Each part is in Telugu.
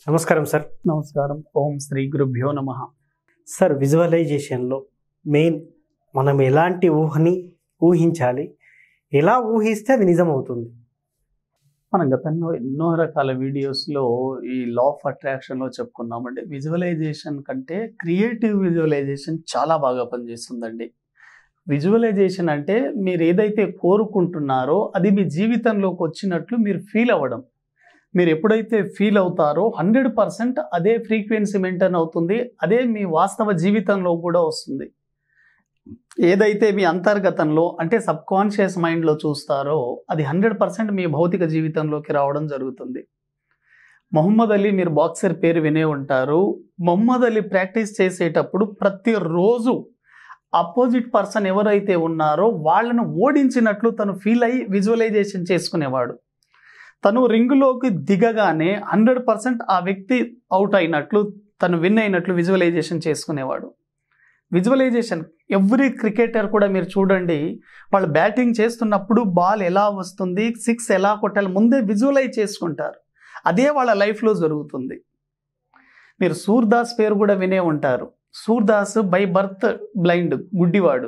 నమస్కారం సార్ నమస్కారం ఓం శ్రీ గురుభ్యో నమ సార్ విజువలైజేషన్లో మెయిన్ మనం ఎలాంటి ఊహని ఊహించాలి ఎలా ఊహిస్తే అది నిజం అవుతుంది మనం గతంలో ఎన్నో రకాల వీడియోస్లో ఈ లా ఆఫ్ అట్రాక్షన్లో చెప్పుకున్నామండి విజువలైజేషన్ కంటే క్రియేటివ్ విజువలైజేషన్ చాలా బాగా పనిచేస్తుందండి విజువలైజేషన్ అంటే మీరు ఏదైతే కోరుకుంటున్నారో అది మీ జీవితంలోకి వచ్చినట్లు మీరు ఫీల్ అవ్వడం మీరు ఎప్పుడైతే ఫీల్ అవుతారో హండ్రెడ్ పర్సెంట్ అదే ఫ్రీక్వెన్సీ మెయింటైన్ అవుతుంది అదే మీ వాస్తవ జీవితంలో కూడా వస్తుంది ఏదైతే మీ అంతర్గతంలో అంటే సబ్ కాన్షియస్ మైండ్లో చూస్తారో అది హండ్రెడ్ పర్సెంట్ మీ భౌతిక జీవితంలోకి రావడం జరుగుతుంది మొహమ్మద్ అలీ మీరు బాక్సర్ పేరు వినే ఉంటారు మొహమ్మద్ అలీ ప్రాక్టీస్ చేసేటప్పుడు ప్రతిరోజు అపోజిట్ పర్సన్ ఎవరైతే ఉన్నారో వాళ్ళను ఓడించినట్లు తను ఫీల్ అయ్యి విజువలైజేషన్ చేసుకునేవాడు తను రింగులోకి దిగగానే హండ్రెడ్ పర్సెంట్ ఆ వ్యక్తి అవుట్ అయినట్లు తను విన్ అయినట్లు విజువలైజేషన్ చేసుకునేవాడు విజువలైజేషన్ ఎవ్రీ క్రికెటర్ కూడా మీరు చూడండి వాళ్ళు బ్యాటింగ్ చేస్తున్నప్పుడు బాల్ ఎలా వస్తుంది సిక్స్ ఎలా కొట్టాలి ముందే విజువలైజ్ చేసుకుంటారు అదే వాళ్ళ లైఫ్లో జరుగుతుంది మీరు సూర్దాస్ పేరు కూడా వినే ఉంటారు సూర్దాస్ బై బర్త్ బ్లైండ్ గుడ్డివాడు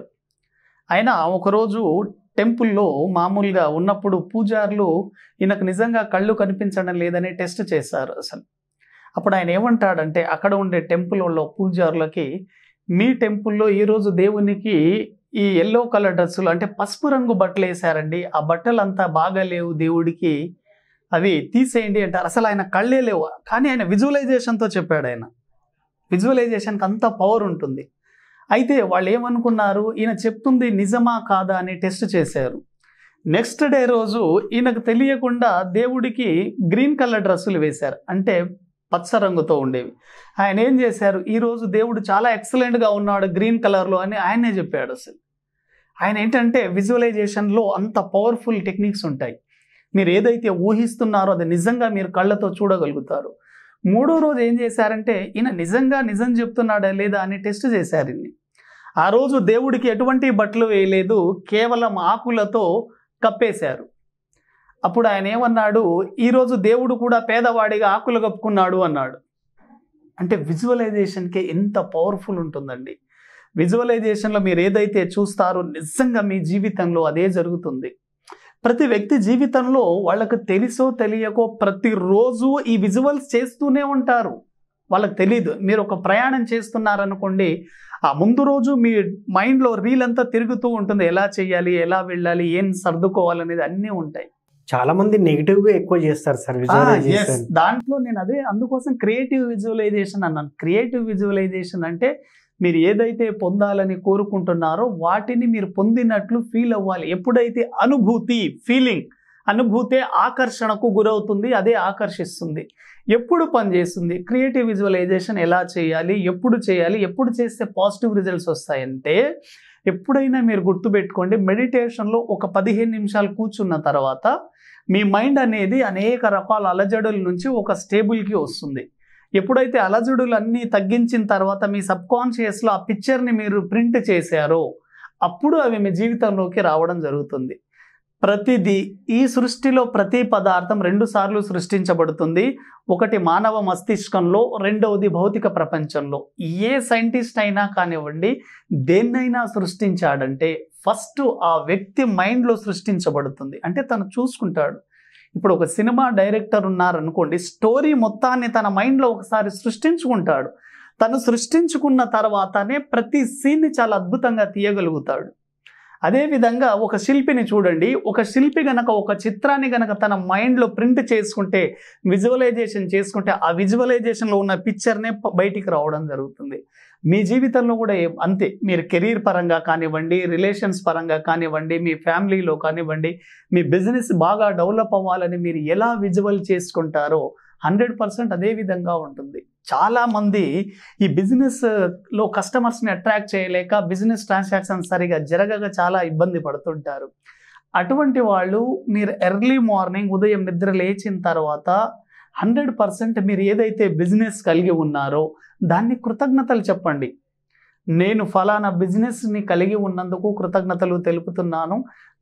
ఆయన ఒకరోజు టెంపుల్లో మామూలుగా ఉన్నప్పుడు పూజారులు ఈయనకు నిజంగా కళ్ళు కనిపించడం లేదని టెస్ట్ చేశారు అసలు అప్పుడు ఆయన ఏమంటాడంటే అక్కడ ఉండే టెంపుల్లో పూజారులకి మీ టెంపుల్లో ఈరోజు దేవునికి ఈ ఎల్లో కలర్ డ్రెస్సులు అంటే పసుపు రంగు బట్టలు వేశారండి ఆ బట్టలు అంతా బాగా లేవు దేవుడికి అవి తీసేయండి అంటారు అసలు ఆయన కళ్ళే లేవు కానీ ఆయన విజువలైజేషన్తో చెప్పాడు ఆయన విజువలైజేషన్కి అంత పవర్ ఉంటుంది అయితే వాళ్ళు ఏమనుకున్నారు ఈయన చెప్తుంది నిజమా కాదా అని టెస్ట్ చేశారు నెక్స్ట్ డే రోజు ఈయనకు తెలియకుండా దేవుడికి గ్రీన్ కలర్ డ్రెస్సులు వేశారు అంటే పచ్చ రంగుతో ఉండేవి ఆయన ఏం చేశారు ఈరోజు దేవుడు చాలా ఎక్సలెంట్గా ఉన్నాడు గ్రీన్ కలర్లో అని ఆయనే చెప్పాడు అసలు ఆయన ఏంటంటే విజువలైజేషన్లో అంత పవర్ఫుల్ టెక్నిక్స్ ఉంటాయి మీరు ఏదైతే ఊహిస్తున్నారో అది నిజంగా మీరు కళ్ళతో చూడగలుగుతారు మూడో రోజు ఏం చేశారంటే ఈయన నిజంగా నిజం చెప్తున్నాడా లేదా అని టెస్ట్ చేశారు ఇన్ని ఆ రోజు దేవుడికి ఎటువంటి బట్టలు వేయలేదు కేవలం ఆకులతో కప్పేశారు అప్పుడు ఆయన ఏమన్నాడు ఈరోజు దేవుడు కూడా పేదవాడిగా ఆకులు కప్పుకున్నాడు అన్నాడు అంటే విజువలైజేషన్కి ఎంత పవర్ఫుల్ ఉంటుందండి విజువలైజేషన్లో మీరు ఏదైతే చూస్తారో నిజంగా మీ జీవితంలో అదే జరుగుతుంది ప్రతి వ్యక్తి జీవితంలో వాళ్ళకు తెలుసో తెలియకో ప్రతిరోజు ఈ విజువల్స్ చేస్తూనే ఉంటారు వాళ్ళకి తెలియదు మీరు ఒక ప్రయాణం చేస్తున్నారనుకోండి ఆ ముందు రోజు మీ మైండ్లో రీల్ అంతా తిరుగుతూ ఉంటుంది ఎలా చేయాలి ఎలా వెళ్ళాలి ఏం సర్దుకోవాలనేది అన్నీ ఉంటాయి చాలా మంది నెగిటివ్ గా ఎక్కువ చేస్తారు సార్ విజువలైజేషన్ దాంట్లో నేను అదే అందుకోసం క్రియేటివ్ విజువలైజేషన్ అన్నాను క్రియేటివ్ విజువలైజేషన్ అంటే మీరు ఏదైతే పొందాలని కోరుకుంటున్నారో వాటిని మీరు పొందినట్లు ఫీల్ అవ్వాలి ఎప్పుడైతే అనుభూతి ఫీలింగ్ అనుభూతే ఆకర్షణకు గురవుతుంది అదే ఆకర్షిస్తుంది ఎప్పుడు పనిచేస్తుంది క్రియేటివ్ విజువలైజేషన్ ఎలా చేయాలి ఎప్పుడు చేయాలి ఎప్పుడు చేస్తే పాజిటివ్ రిజల్ట్స్ వస్తాయంటే ఎప్పుడైనా మీరు గుర్తుపెట్టుకోండి మెడిటేషన్లో ఒక పదిహేను నిమిషాలు కూర్చున్న తర్వాత మీ మైండ్ అనేది అనేక రకాల అలజడుల నుంచి ఒక స్టేబుల్కి వస్తుంది ఎప్పుడైతే అలజడులు అన్నీ తగ్గించిన తర్వాత మీ సబ్ కాన్షియస్లో ఆ పిక్చర్ని మీరు ప్రింట్ చేశారో అప్పుడు అవి మీ జీవితంలోకి రావడం జరుగుతుంది ప్రతిదీ ఈ సృష్టిలో ప్రతి పదార్థం రెండు సార్లు సృష్టించబడుతుంది ఒకటి మానవ మస్తిష్కంలో రెండవది భౌతిక ప్రపంచంలో ఏ సైంటిస్ట్ అయినా కానివ్వండి దేన్నైనా సృష్టించాడంటే ఫస్ట్ ఆ వ్యక్తి మైండ్లో సృష్టించబడుతుంది అంటే తను చూసుకుంటాడు ఇప్పుడు ఒక సినిమా డైరెక్టర్ ఉన్నారనుకోండి స్టోరీ మొత్తాన్ని తన మైండ్లో ఒకసారి సృష్టించుకుంటాడు తను సృష్టించుకున్న తర్వాతనే ప్రతి సీన్ని చాలా అద్భుతంగా తీయగలుగుతాడు అదేవిధంగా ఒక శిల్పిని చూడండి ఒక శిల్పి గనక ఒక చిత్రాన్ని గనక తన మైండ్లో ప్రింట్ చేసుకుంటే విజువలైజేషన్ చేసుకుంటే ఆ విజువలైజేషన్లో ఉన్న పిక్చర్నే బయటికి రావడం జరుగుతుంది మీ జీవితంలో కూడా ఏ- అంతే మీరు కెరీర్ పరంగా కానివ్వండి రిలేషన్స్ పరంగా కానివ్వండి మీ ఫ్యామిలీలో కానివ్వండి మీ బిజినెస్ బాగా డెవలప్ అవ్వాలని మీరు ఎలా విజువల్ చేసుకుంటారో హండ్రెడ్ పర్సెంట్ అదే విధంగా ఉంటుంది చాలామంది ఈ బిజినెస్లో కస్టమర్స్ని అట్రాక్ట్ చేయలేక బిజినెస్ ట్రాన్సాక్షన్ సరిగా జరగక చాలా ఇబ్బంది పడుతుంటారు అటువంటి వాళ్ళు మీరు ఎర్లీ మార్నింగ్ ఉదయం నిద్ర లేచిన తర్వాత హండ్రెడ్ పర్సెంట్ మీరు ఏదైతే బిజినెస్ కలిగి ఉన్నారో దాన్ని కృతజ్ఞతలు చెప్పండి నేను ఫలానా బిజినెస్ని కలిగి ఉన్నందుకు కృతజ్ఞతలు తెలుపుతున్నాను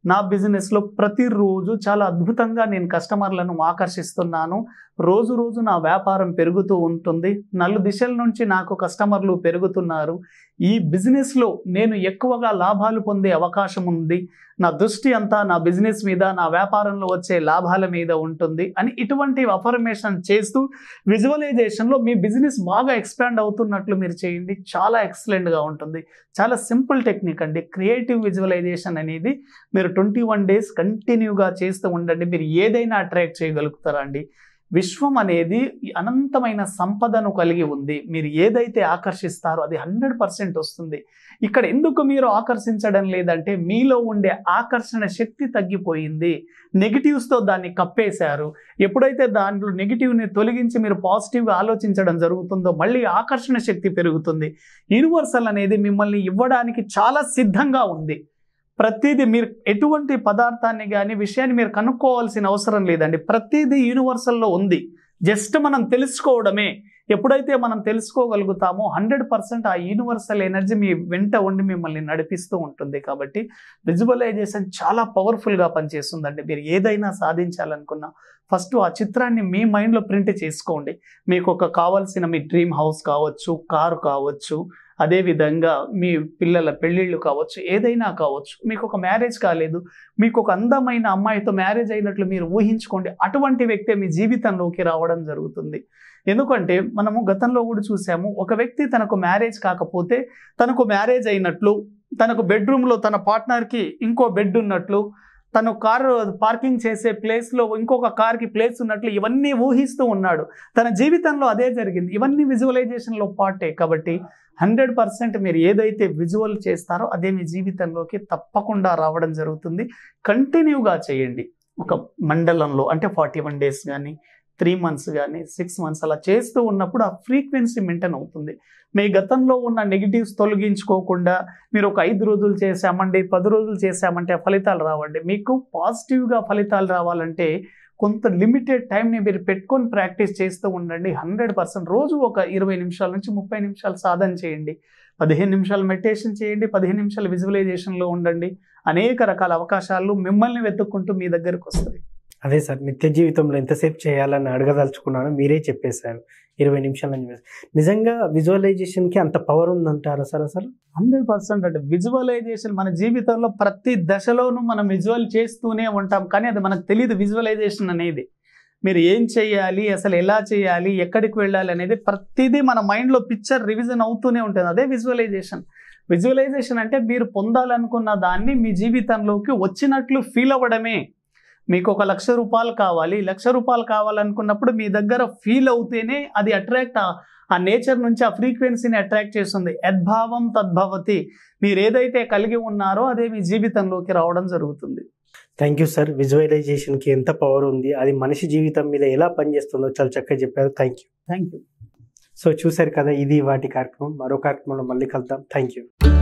నా బిజినెస్లో ప్రతిరోజు చాలా అద్భుతంగా నేను కస్టమర్లను ఆకర్షిస్తున్నాను రోజు రోజు నా వ్యాపారం పెరుగుతూ ఉంటుంది నలు దిశల నుంచి నాకు కస్టమర్లు పెరుగుతున్నారు ఈ బిజినెస్లో నేను ఎక్కువగా లాభాలు పొందే అవకాశం ఉంది నా దృష్టి అంతా నా బిజినెస్ మీద నా వ్యాపారంలో వచ్చే లాభాల మీద ఉంటుంది అని ఇటువంటి అఫర్మేషన్ చేస్తూ విజువలైజేషన్లో మీ బిజినెస్ బాగా ఎక్స్పాండ్ అవుతున్నట్లు మీరు చేయండి చాలా ఎక్సలెంట్గా ఉంటుంది చాలా సింపుల్ టెక్నిక్ అండి క్రియేటివ్ విజువలైజేషన్ అనేది మీరు ట్వంటీ వన్ డేస్ కంటిన్యూగా చేస్తూ ఉండండి మీరు ఏదైనా అట్రాక్ట్ చేయగలుగుతారా అండి విశ్వం అనేది అనంతమైన సంపదను కలిగి ఉంది మీరు ఏదైతే ఆకర్షిస్తారో అది హండ్రెడ్ పర్సెంట్ వస్తుంది ఇక్కడ ఎందుకు మీరు ఆకర్షించడం లేదంటే మీలో ఉండే ఆకర్షణ శక్తి తగ్గిపోయింది నెగిటివ్స్తో దాన్ని కప్పేశారు ఎప్పుడైతే దాంట్లో నెగిటివ్ని తొలగించి మీరు పాజిటివ్గా ఆలోచించడం జరుగుతుందో మళ్ళీ ఆకర్షణ శక్తి పెరుగుతుంది యూనివర్సల్ అనేది మిమ్మల్ని ఇవ్వడానికి చాలా సిద్ధంగా ఉంది ప్రతిదీ మీరు ఎటువంటి పదార్థాన్ని కానీ విషయాన్ని మీరు కనుక్కోవాల్సిన అవసరం లేదండి ప్రతిదీ యూనివర్సల్లో ఉంది జస్ట్ మనం తెలుసుకోవడమే ఎప్పుడైతే మనం తెలుసుకోగలుగుతామో హండ్రెడ్ పర్సెంట్ ఆ యూనివర్సల్ ఎనర్జీ మీ వెంట ఉండి మిమ్మల్ని నడిపిస్తూ ఉంటుంది కాబట్టి విజువలైజేషన్ చాలా పవర్ఫుల్గా పనిచేస్తుందండి మీరు ఏదైనా సాధించాలనుకున్నా ఫస్ట్ ఆ చిత్రాన్ని మీ మైండ్లో ప్రింట్ చేసుకోండి మీకు ఒక కావాల్సిన మీ డ్రీమ్ హౌస్ కావచ్చు కారు కావచ్చు అదేవిధంగా మీ పిల్లల పెళ్ళిళ్ళు కావచ్చు ఏదైనా కావచ్చు మీకు ఒక మ్యారేజ్ కాలేదు మీకు ఒక అందమైన అమ్మాయితో మ్యారేజ్ అయినట్లు మీరు ఊహించుకోండి అటువంటి వ్యక్తే మీ జీవితంలోకి రావడం జరుగుతుంది ఎందుకంటే మనము గతంలో కూడా చూసాము ఒక వ్యక్తి తనకు మ్యారేజ్ కాకపోతే తనకు మ్యారేజ్ అయినట్లు తనకు బెడ్రూమ్లో తన పార్ట్నర్కి ఇంకో బెడ్ ఉన్నట్లు తను కారు పార్కింగ్ చేసే ప్లేస్లో ఇంకొక కార్కి ప్లేస్ ఉన్నట్లు ఇవన్నీ ఊహిస్తూ ఉన్నాడు తన జీవితంలో అదే జరిగింది ఇవన్నీ విజువలైజేషన్లో పార్టే కాబట్టి హండ్రెడ్ పర్సెంట్ మీరు ఏదైతే విజువల్ చేస్తారో అదే మీ జీవితంలోకి తప్పకుండా రావడం జరుగుతుంది కంటిన్యూగా చేయండి ఒక మండలంలో అంటే ఫార్టీ వన్ డేస్ కానీ త్రీ మంత్స్ కానీ సిక్స్ మంత్స్ అలా చేస్తూ ఉన్నప్పుడు ఆ ఫ్రీక్వెన్సీ మెయింటైన్ అవుతుంది మీ గతంలో ఉన్న నెగిటివ్స్ తొలగించుకోకుండా మీరు ఒక ఐదు రోజులు చేసామండి పది రోజులు చేసామంటే ఫలితాలు రావండి మీకు పాజిటివ్గా ఫలితాలు రావాలంటే కొంత లిమిటెడ్ టైంని మీరు పెట్టుకొని ప్రాక్టీస్ చేస్తూ ఉండండి హండ్రెడ్ పర్సెంట్ రోజు ఒక ఇరవై నిమిషాల నుంచి ముప్పై నిమిషాలు సాధన చేయండి పదిహేను నిమిషాలు మెడిటేషన్ చేయండి పదిహేను నిమిషాలు విజువలైజేషన్లో ఉండండి అనేక రకాల అవకాశాలు మిమ్మల్ని వెతుక్కుంటూ మీ దగ్గరకు వస్తాయి అదే సార్ నిత్య జీవితంలో ఎంతసేపు చేయాలని అడగదలుచుకున్నాను మీరే చెప్పేశారు ఇరవై నిమిషాలని చెప్పేసి. నిజంగా విజువలైజేషన్కి అంత పవర్ ఉందంటారా సార్ అసలు హండ్రెడ్ పర్సెంట్ అంటే విజువలైజేషన్ మన జీవితంలో ప్రతి దశలోనూ మనం విజువల్ చేస్తూనే ఉంటాం కానీ అది మనకు తెలియదు విజువలైజేషన్ అనేది మీరు ఏం చేయాలి అసలు ఎలా చేయాలి ఎక్కడికి వెళ్ళాలి అనేది ప్రతిదీ మన మైండ్లో పిక్చర్ రివిజన్ అవుతూనే ఉంటుంది అదే విజువలైజేషన్ విజువలైజేషన్ అంటే మీరు పొందాలనుకున్న దాన్ని మీ జీవితంలోకి వచ్చినట్లు ఫీల్ అవ్వడమే మీకు ఒక లక్ష రూపాయలు కావాలి లక్ష రూపాయలు కావాలనుకున్నప్పుడు మీ దగ్గర ఫీల్ అవుతేనే అది అట్రాక్ట్ ఆ నేచర్ నుంచి ఆ ఫ్రీక్వెన్సీని అట్రాక్ట్ చేస్తుంది యద్భావం తద్భవతి మీరు ఏదైతే కలిగి ఉన్నారో అదే మీ జీవితంలోకి రావడం జరుగుతుంది థ్యాంక్ యూ సార్ విజువలైజేషన్కి ఎంత పవర్ ఉంది అది మనిషి జీవితం మీద ఎలా పనిచేస్తుందో చాలా చక్కగా చెప్పారు thank you thank you so చూశారు కదా ఇది వాటి కార్యక్రమం మరో కార్యక్రమంలో మళ్ళీ కలుద్దాం థ్యాంక్ యూ